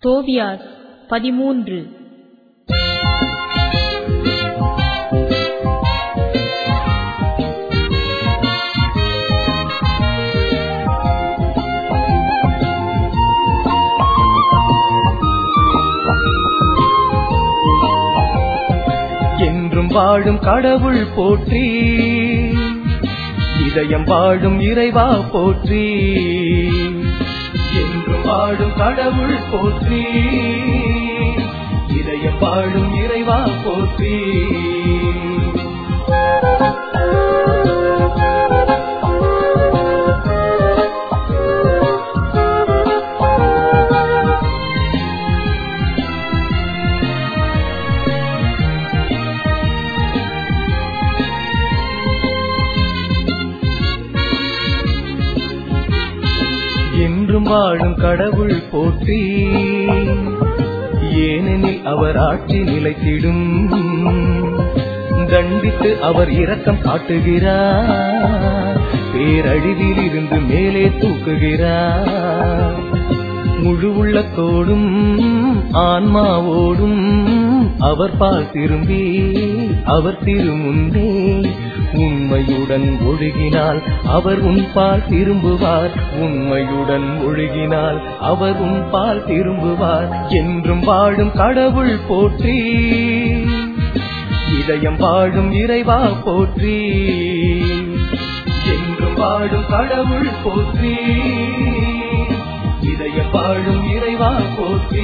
தோவியாஸ் பதிமூன்று என்றும் வாழும் கடவுள் போற்றி இதயம் வாழும் இறைவா போற்றி என்றும் வாழும் கடவுள் போற்றி இதயம் வாழும் இறைவா போற்றி என்றும் வாழும் கடவுள் போற்றி ஏனெனில் அவர் ஆட்சி நிலைத்திடும் தண்டித்து அவர் இரக்கம் காட்டுகிறார் பேரழிவில் இருந்து மேலே தூக்குகிறார் முழு உள்ளத்தோடும் ஆன்மாவோடும் அவர் பால் திரும்பி அவர் திருமுன்னே உண்மையுடன் ஒழுகினால் அவர் உன் பால் திரும்புவார் உண்மையுடன் ஒழுகினால் அவர் உன் பால் திரும்புவார் என்றும் வாழும் கடவுள் போற்றி இதயம் வாழும் இறைவா போற்றி என்றும் வாழும் கடவுள் போற்றி இதயம் வாழும் இறைவா போற்றி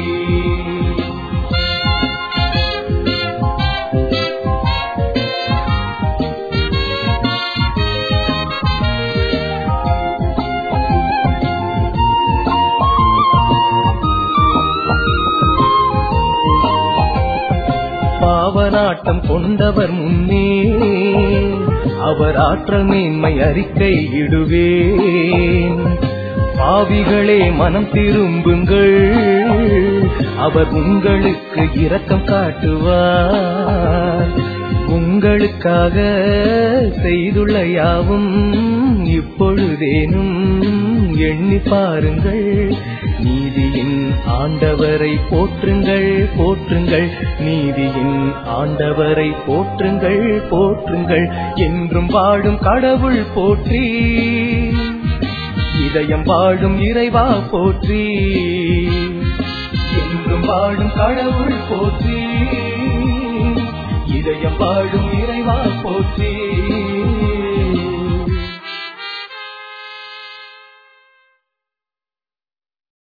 பாவநாட்டம் கொண்டவர் முன்னே அவர் ஆற்றல் மேன்மை அறிக்கை இடுவேன் பாவிகளே மனம் திரும்புங்கள் அவர் உங்களுக்கு இரக்கம் காட்டுவார் உங்களுக்காக செய்துள்ள யாவும் இப்பொழுதேனும் எண்ணி பாருங்கள் நீதியின் ஆண்டவரை போற்றுங்கள் போற்றுங்கள் நீதியின் ஆண்டவரை போற்றுங்கள் போற்றுங்கள் என்றும் வாழும் கடவுள் போற்றி இதயம் வாழும் இறைவா போற்றி என்றும் வாழும் கடவுள் போற்றி இதயம் வாழும் இறைவா போற்றி